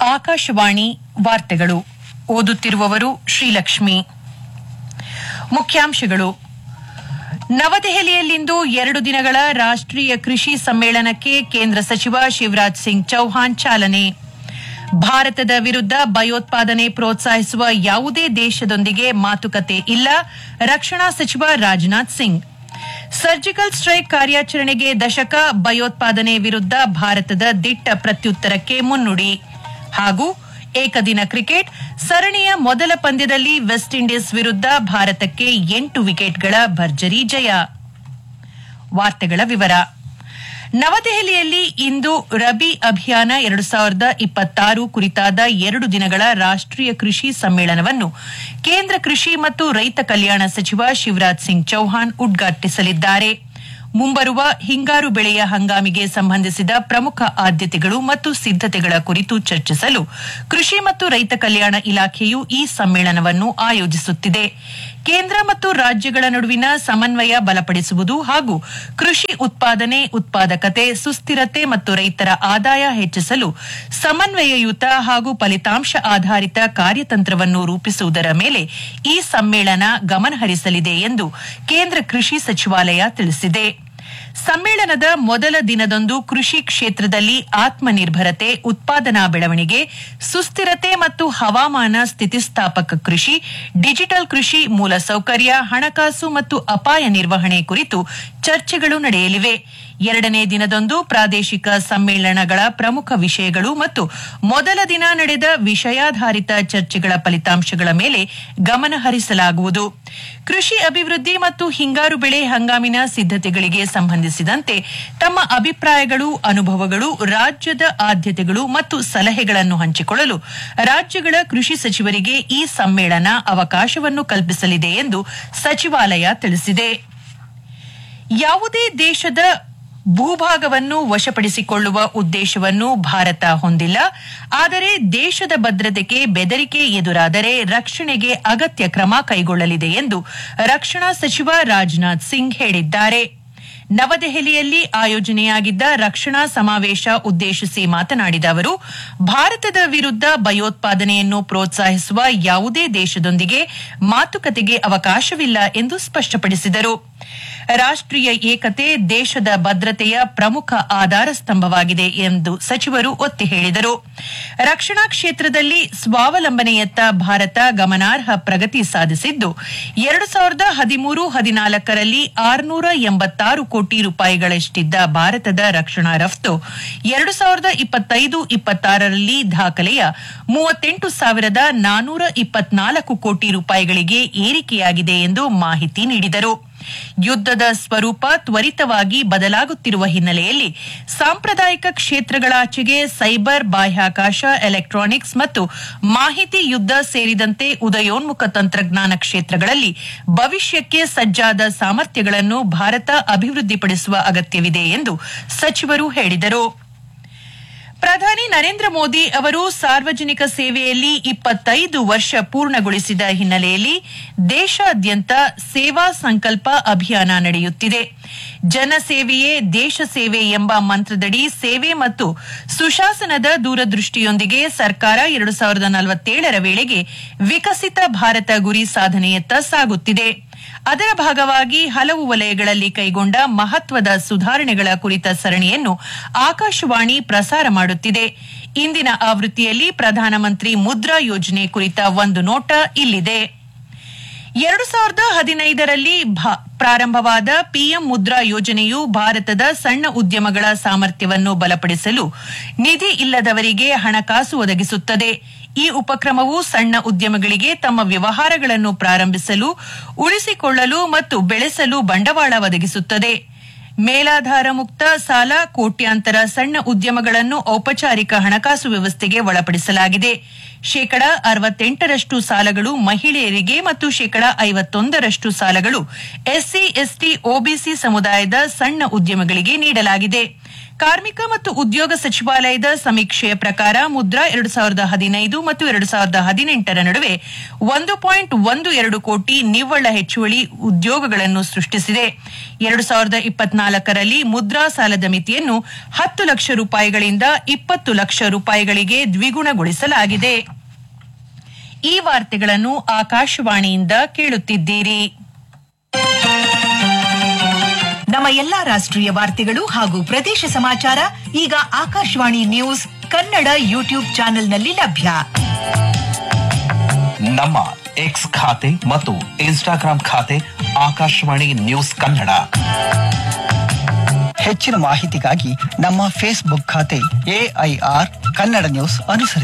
ಆಕಾಶವಾಣಿ ವಾರ್ತೆಗಳು ಓದುತ್ತಿರುವವರು ಶ್ರೀಲಕ್ಷ್ಮಿ ಮುಖ್ಯಾಂಶಗಳು ನವದೆಹಲಿಯಲ್ಲಿಂದು ಎರಡು ದಿನಗಳ ರಾಷ್ಟ್ರೀಯ ಕೃಷಿ ಸಮ್ಮೇಳನಕ್ಕೆ ಕೇಂದ್ರ ಸಚಿವ ಶಿವರಾಜ್ ಸಿಂಗ್ ಚೌಹಾಣ್ ಚಾಲನೆ ಭಾರತದ ವಿರುದ್ಧ ಭಯೋತ್ಪಾದನೆ ಪ್ರೋತ್ಸಾಹಿಸುವ ಯಾವುದೇ ದೇಶದೊಂದಿಗೆ ಮಾತುಕತೆ ಇಲ್ಲ ರಕ್ಷಣಾ ಸಚಿವ ರಾಜನಾಥ್ ಸಿಂಗ್ ಸರ್ಜಿಕಲ್ ಸ್ಟ್ರೈಕ್ ಕಾರ್ಯಾಚರಣೆಗೆ ದಶಕ ಭಯೋತ್ಪಾದನೆ ವಿರುದ್ಧ ಭಾರತದ ದಿಟ್ಟ ಪ್ರತ್ಯುತ್ತರಕ್ಕೆ ಮುನ್ನುಡಿ ಹಾಗೂ ಏಕದಿನ ಕ್ರಿಕೆಟ್ ಸರಣಿಯ ಮೊದಲ ಪಂದ್ಯದಲ್ಲಿ ವೆಸ್ಟ್ ಇಂಡೀಸ್ ವಿರುದ್ಧ ಭಾರತಕ್ಕೆ ಎಂಟು ವಿಕೆಟ್ಗಳ ಭರ್ಜರಿ ಜಯ ವಾರ್ತೆಗಳ ವಿವರ ನವದೆಹಲಿಯಲ್ಲಿ ಇಂದು ರಬಿ ಅಭಿಯಾನ ಎರಡು ಸಾವಿರದ ಇಪ್ಪತ್ತಾರು ಕುರಿತಾದ ಎರಡು ದಿನಗಳ ರಾಷ್ಟ್ರೀಯ ಕೃಷಿ ಸಮ್ಮೇಳನವನ್ನು ಕೇಂದ್ರ ಕೃಷಿ ಮತ್ತು ರೈತ ಕಲ್ಯಾಣ ಸಚಿವ ಶಿವರಾಜ್ ಸಿಂಗ್ ಚೌಹಾಣ್ ಉದ್ಘಾಟಿಸಲಿದ್ದಾರೆ ಮುಂಬರುವ ಹಿಂಗಾರು ಬೆಳೆಯ ಹಂಗಾಮಿಗೆ ಸಂಬಂಧಿಸಿದ ಪ್ರಮುಖ ಆದ್ಯತೆಗಳು ಮತ್ತು ಸಿದ್ದತೆಗಳ ಕುರಿತು ಚರ್ಚಿಸಲು ಕೃಷಿ ಮತ್ತು ರೈತ ಕಲ್ಯಾಣ ಇಲಾಖೆಯು ಈ ಸಮ್ಮೇಳನವನ್ನು ಆಯೋಜಿಸುತ್ತಿದೆ ಕೇಂದ್ರ ಮತ್ತು ರಾಜ್ಯಗಳ ನಡುವಿನ ಸಮನ್ವಯ ಬಲಪಡಿಸುವುದು ಹಾಗೂ ಕೃಷಿ ಉತ್ಪಾದನೆ ಉತ್ಪಾದಕತೆ ಸುಸ್ಥಿರತೆ ಮತ್ತು ರೈತರ ಆದಾಯ ಹೆಚ್ಚಿಸಲು ಸಮನ್ವಯಯುತ ಹಾಗೂ ಫಲಿತಾಂಶ ಆಧಾರಿತ ಕಾರ್ಯತಂತ್ರವನ್ನು ರೂಪಿಸುವುದರ ಮೇಲೆ ಈ ಸಮ್ಮೇಳನ ಗಮನಹರಿಸಲಿದೆ ಎಂದು ಕೇಂದ್ರ ಕೃಷಿ ಸಚಿವಾಲಯ ತಿಳಿಸಿದೆ ಸಮ್ಮೇಳನದ ಮೊದಲ ದಿನದಂದು ಕೃಷಿ ಕ್ಷೇತ್ರದಲ್ಲಿ ಆತ್ಮನಿರ್ಭರತೆ ಉತ್ಪಾದನಾ ಬೆಳವಣಿಗೆ ಸುಸ್ಥಿರತೆ ಮತ್ತು ಹವಾಮಾನ ಸ್ಥಿತಿಸ್ಥಾಪಕ ಕೃಷಿ ಡಿಜಿಟಲ್ ಕೃಷಿ ಮೂಲಸೌಕರ್ಯ ಹಣಕಾಸು ಮತ್ತು ಅಪಾಯ ನಿರ್ವಹಣೆ ಕುರಿತು ಚರ್ಚೆಗಳು ನಡೆಯಲಿವೆ ಎರಡನೇ ದಿನದಂದು ಪ್ರಾದೇಶಿಕ ಸಮ್ಮೇಳನಗಳ ಪ್ರಮುಖ ವಿಷಯಗಳು ಮತ್ತು ಮೊದಲ ದಿನ ನಡೆದ ವಿಷಯಾಧಾರಿತ ಚರ್ಚೆಗಳ ಫಲಿತಾಂಶಗಳ ಮೇಲೆ ಗಮನ ಹರಿಸಲಾಗುವುದು ಕೃಷಿ ಅಭಿವೃದ್ಧಿ ಮತ್ತು ಹಿಂಗಾರು ಬೆಳೆ ಹಂಗಾಮಿನ ಸಿದ್ದತೆಗಳಿಗೆ ಸಂಬಂಧಿಸಿದಂತೆ ತಮ್ಮ ಅಭಿಪ್ರಾಯಗಳು ಅನುಭವಗಳು ರಾಜ್ಯದ ಆದ್ಯತೆಗಳು ಮತ್ತು ಸಲಹೆಗಳನ್ನು ಹಂಚಿಕೊಳ್ಳಲು ರಾಜ್ಯಗಳ ಕೃಷಿ ಸಚಿವರಿಗೆ ಈ ಸಮ್ಮೇಳನ ಅವಕಾಶವನ್ನು ಕಲ್ಪಿಸಲಿದೆ ಎಂದು ಸಚಿವಾಲಯ ತಿಳಿಸಿದೆ ಯಾವುದೇ ದೇಶದ ಭೂಭಾಗವನ್ನು ವಶಪಡಿಸಿಕೊಳ್ಳುವ ಉದ್ದೇಶವನ್ನು ಭಾರತ ಹೊಂದಿಲ್ಲ ಆದರೆ ದೇಶದ ಭದ್ರತೆಗೆ ಬೆದರಿಕೆ ಎದುರಾದರೆ ರಕ್ಷಣೆಗೆ ಅಗತ್ಯ ಕ್ರಮ ಕೈಗೊಳ್ಳಲಿದೆ ಎಂದು ರಕ್ಷಣಾ ಸಚಿವ ರಾಜನಾಥ್ ಸಿಂಗ್ ಹೇಳಿದ್ದಾರೆ ನವದೆಹಲಿಯಲ್ಲಿ ಆಯೋಜನೆಯಾಗಿದ್ದ ರಕ್ಷಣಾ ಸಮಾವೇಶ ಉದ್ದೇಶಿಸಿ ಮಾತನಾಡಿದ ಅವರು ಭಾರತದ ವಿರುದ್ಧ ಭಯೋತ್ಪಾದನೆಯನ್ನು ಪ್ರೋತ್ಸಾಹಿಸುವ ಯಾವುದೇ ದೇಶದೊಂದಿಗೆ ಮಾತುಕತೆಗೆ ಅವಕಾಶವಿಲ್ಲ ಎಂದು ಸ್ಪಷ್ಟಪಡಿಸಿದರು ರಾಷ್ಟ್ರೀಯ ಏಕತೆ ದೇಶದ ಭದ್ರತೆಯ ಪ್ರಮುಖ ಆಧಾರ ಸ್ತಂಭವಾಗಿದೆ ಎಂದು ಸಚಿವರು ಒತ್ತಿ ಹೇಳಿದರು ರಕ್ಷಣಾ ಕ್ಷೇತ್ರದಲ್ಲಿ ಸ್ವಾವಲಂಬನೆಯತ್ತ ಭಾರತ ಗಮನಾರ್ಹ ಪ್ರಗತಿ ಸಾಧಿಸಿದ್ದು ಎರಡು ಸಾವಿರದ ಹದಿಮೂರು ಹದಿನಾಲ್ಕರಲ್ಲಿ ಆರುನೂರ ಎಂಬತ್ತಾರು ಕೋಟಿ ರೂಪಾಯಿಗಳಷ್ಟಿದ್ದ ಭಾರತದ ರಕ್ಷಣಾ ರಫ್ತು ಎರಡು ಸಾವಿರದ ಇಪ್ಪತ್ತೈದು ಇಪ್ಪತ್ತಾರರಲ್ಲಿ ದಾಖಲೆಯ ಮೂವತ್ತೆಂಟು ಸಾವಿರದ ನಾನೂರ ಇಪ್ಪತ್ನಾಲ್ಕು ಕೋಟಿ ರೂಪಾಯಿಗಳಿಗೆ ಏರಿಕೆಯಾಗಿದೆ ಎಂದು ಮಾಹಿತಿ ನೀಡಿದರು ಯುದ್ದದ ಸ್ವರೂಪ ತ್ವರಿತವಾಗಿ ಬದಲಾಗುತ್ತಿರುವ ಹಿನ್ನೆಲೆಯಲ್ಲಿ ಸಾಂಪ್ರದಾಯಿಕ ಕ್ಷೇತ್ರಗಳಾಚೆಗೆ ಸೈಬರ್ ಬಾಹ್ಯಾಕಾಶ ಎಲೆಕ್ಟ್ರಾನಿಕ್ಸ್ ಮತ್ತು ಮಾಹಿತಿ ಯುದ್ದ ಸೇರಿದಂತೆ ಉದಯೋನ್ಮುಖ ತಂತ್ರಜ್ಞಾನ ಕ್ಷೇತ್ರಗಳಲ್ಲಿ ಭವಿಷ್ಯಕ್ಕೆ ಸಜ್ಜಾದ ಸಾಮರ್ಥ್ಯಗಳನ್ನು ಭಾರತ ಅಭಿವೃದ್ಧಿಪಡಿಸುವ ಅಗತ್ಯವಿದೆ ಎಂದು ಸಚಿವರು ಹೇಳಿದರು ಪ್ರಧಾನಿ ನರೇಂದ್ರ ಮೋದಿ ಅವರು ಸಾರ್ವಜನಿಕ ಸೇವೆಯಲ್ಲಿ ಇಪ್ಪತ್ತೈದು ವರ್ಷ ಪೂರ್ಣಗೊಳಿಸಿದ ಹಿನ್ನೆಲೆಯಲ್ಲಿ ದೇಶಾದ್ಯಂತ ಸೇವಾ ಸಂಕಲ್ಪ ಅಭಿಯಾನ ನಡೆಯುತ್ತಿದೆ ಜನಸೇವೆಯೇ ದೇಶ ಸೇವೆ ಎಂಬ ಮಂತ್ರದಡಿ ಸೇವೆ ಮತ್ತು ಸುಶಾಸನದ ದೂರದೃಷ್ಟಿಯೊಂದಿಗೆ ಸರ್ಕಾರ ಎರಡು ಸಾವಿರದ ನಲವತ್ತೇಳರ ವೇಳೆಗೆ ವಿಕಸಿತ ಭಾರತ ಗುರಿ ಸಾಧನೆಯತ್ತ ಸಾಗುತ್ತಿದೆ ಅದರ ಭಾಗವಾಗಿ ಹಲವು ವಲಯಗಳಲ್ಲಿ ಕೈಗೊಂಡ ಮಹತ್ವದ ಸುಧಾರಣೆಗಳ ಕುರಿತ ಸರಣಿಯನ್ನು ಆಕಾಶವಾಣಿ ಪ್ರಸಾರ ಮಾಡುತ್ತಿದೆ ಇಂದಿನ ಆವೃತ್ತಿಯಲ್ಲಿ ಪ್ರಧಾನಮಂತ್ರಿ ಮುದ್ರಾ ಯೋಜನೆ ಕುರಿತ ಒಂದು ನೋಟ ಇಲ್ಲಿದೆ ಎರಡು ಸಾವಿರದ ಹದಿನೈದರಲ್ಲಿ ಪ್ರಾರಂಭವಾದ ಪಿಎಂ ಮುದ್ರಾ ಯೋಜನೆಯು ಭಾರತದ ಸಣ್ಣ ಉದ್ಯಮಗಳ ಸಾಮರ್ಥ್ಯವನ್ನು ಬಲಪಡಿಸಲು ನಿಧಿ ಇಲ್ಲದವರಿಗೆ ಹಣಕಾಸು ಒದಗಿಸುತ್ತದೆ ಈ ಉಪಕ್ರಮವು ಸಣ್ಣ ಉದ್ಯಮಗಳಿಗೆ ತಮ್ಮ ವ್ಯವಹಾರಗಳನ್ನು ಪ್ರಾರಂಭಿಸಲು ಉಳಿಸಿಕೊಳ್ಳಲು ಮತ್ತು ಬೆಳೆಸಲು ಬಂಡವಾಳ ಒದಗಿಸುತ್ತದೆ ಮೇಲಾಧಾರ ಮುಕ್ತ ಸಾಲ ಕೋಟ್ಯಾಂತರ ಸಣ್ಣ ಉದ್ಯಮಗಳನ್ನು ಔಪಚಾರಿಕ ಹಣಕಾಸು ವ್ಯವಸ್ಥೆಗೆ ಒಳಪಡಿಸಲಾಗಿದೆ ಶೇಕಡ ಅರವತ್ತೆಂಟರಷ್ಟು ಸಾಲಗಳು ಮಹಿಳೆಯರಿಗೆ ಮತ್ತು ಶೇಕಡ ಐವತ್ತೊಂದರಷ್ಟು ಸಾಲಗಳು ಎಸ್ಸಿ ಎಸ್ಟಿ ಒಬಿಸಿ ಸಮುದಾಯದ ಸಣ್ಣ ಉದ್ಯಮಗಳಿಗೆ ನೀಡಲಾಗಿದೆ ಕಾರ್ಮಿಕ ಮತ್ತು ಉದ್ಯೋಗ ಸಚಿವಾಲಯದ ಸಮೀಕ್ಷೆಯ ಪ್ರಕಾರ ಮುದ್ರಾ ಎರಡು ಸಾವಿರದ ಹದಿನೈದು ಮತ್ತು ಎರಡು ಸಾವಿರದ ಹದಿನೆಂಟರ ನಡುವೆ ಒಂದು ಪಾಯಿಂಟ್ ಒಂದು ಎರಡು ಕೋಟಿ ನಿವ್ವಳ ಹೆಚ್ಚುವಳಿ ಉದ್ಯೋಗಗಳನ್ನು ಸೃಷ್ಟಿಸಿದೆ ಎರಡು ಸಾವಿರದ ಇಪ್ಪತ್ನಾಲ್ಕರಲ್ಲಿ ಮುದ್ರಾ ಸಾಲದ ಮಿತಿಯನ್ನು ಹತ್ತು ಲಕ್ಷ ರೂಪಾಯಿಗಳಿಂದ ಇಪ್ಪತ್ತು ಲಕ್ಷ ರೂಪಾಯಿಗಳಿಗೆ ದ್ವಿಗುಣಗೊಳಿಸಲಾಗಿದೆ ಈ ವಾರ್ತೆಗಳನ್ನು ಆಕಾಶವಾಣಿಯಿಂದ ಕೇಳುತ್ತಿದ್ದೀರಿ ನಮ್ಮ ಎಲ್ಲಾ ರಾಷ್ಟ್ರೀಯ ವಾರ್ತೆಗಳು ಹಾಗೂ ಪ್ರದೇಶ ಸಮಾಚಾರ ಈಗ ಆಕಾಶವಾಣಿ ನ್ಯೂಸ್ ಕನ್ನಡ ಯೂಟ್ಯೂಬ್ ಚಾನೆಲ್ನಲ್ಲಿ ಲಭ್ಯ ನಮ್ಮ ಎಕ್ಸ್ ಖಾತೆ ಮತ್ತು ಇನ್ಸ್ಟಾಗ್ರಾಂ ಖಾತೆ ಆಕಾಶವಾಣಿ ನ್ಯೂಸ್ ಕನ್ನಡ ಹೆಚ್ಚಿನ ಮಾಹಿತಿಗಾಗಿ ನಮ್ಮ ಫೇಸ್ಬುಕ್ ಖಾತೆ ಎಐಆರ್ ಕನ್ನಡ ನ್ಯೂಸ್ ಅನುಸರಿಸಿ